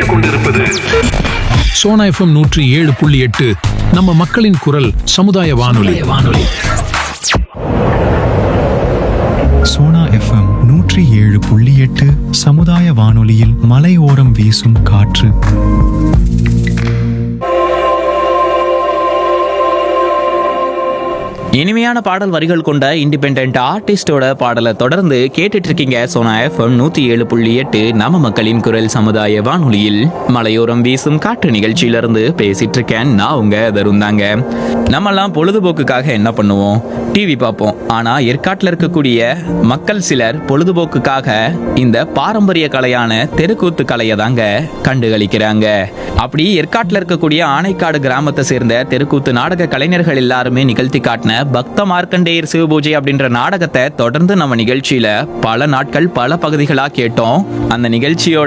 கேட்டுக்கொண்டிருப்பது சோனா எஃப்எம் நூற்றி ஏழு புள்ளி எட்டு நம்ம மக்களின் குரல் சமுதாய வானொலி வானொலி சோனா எஃப்எம் நூற்றி ஏழு புள்ளி எட்டு சமுதாய வானொலியில் மலையோரம் வீசும் காற்று இனிமையான பாடல் வரிகள் கொண்ட இண்டிபெண்ட் ஆர்டிஸ்டோட பாடலை தொடர்ந்து கேட்டுட்டு இருக்கீங்க சோனா எஃப்எம் நூத்தி ஏழு புள்ளி எட்டு நம்ம மக்களின் குரல் சமுதாய வானொலியில் மலையோரம் வீசும் காற்று நிகழ்ச்சியிலிருந்து பேசிட்டு இருக்கேன் நான் உங்க தருந்தாங்க நம்மெல்லாம் பொழுதுபோக்குக்காக என்ன பண்ணுவோம் டிவி பார்ப்போம் ஆனா ஏற்காட்டில் இருக்கக்கூடிய மக்கள் சிலர் பொழுதுபோக்குக்காக இந்த பாரம்பரிய கலையான தெருக்கூத்து கலையை தாங்க கண்டுகளிக்கிறாங்க அப்படி ஏற்காட்டில் இருக்கக்கூடிய ஆனைக்காடு கிராமத்தை சேர்ந்த தெருக்கூத்து நாடக கலைஞர்கள் எல்லாருமே நிகழ்த்தி காட்டின பக்த மார்க்கண்டேயர் சிவபூஜை அப்படின்ற நாடகத்தை தொடர்ந்து நம்ம நிகழ்ச்சியில பல நாட்கள் பல பகுதிகளா கேட்டோம் அந்த நிகழ்ச்சியோட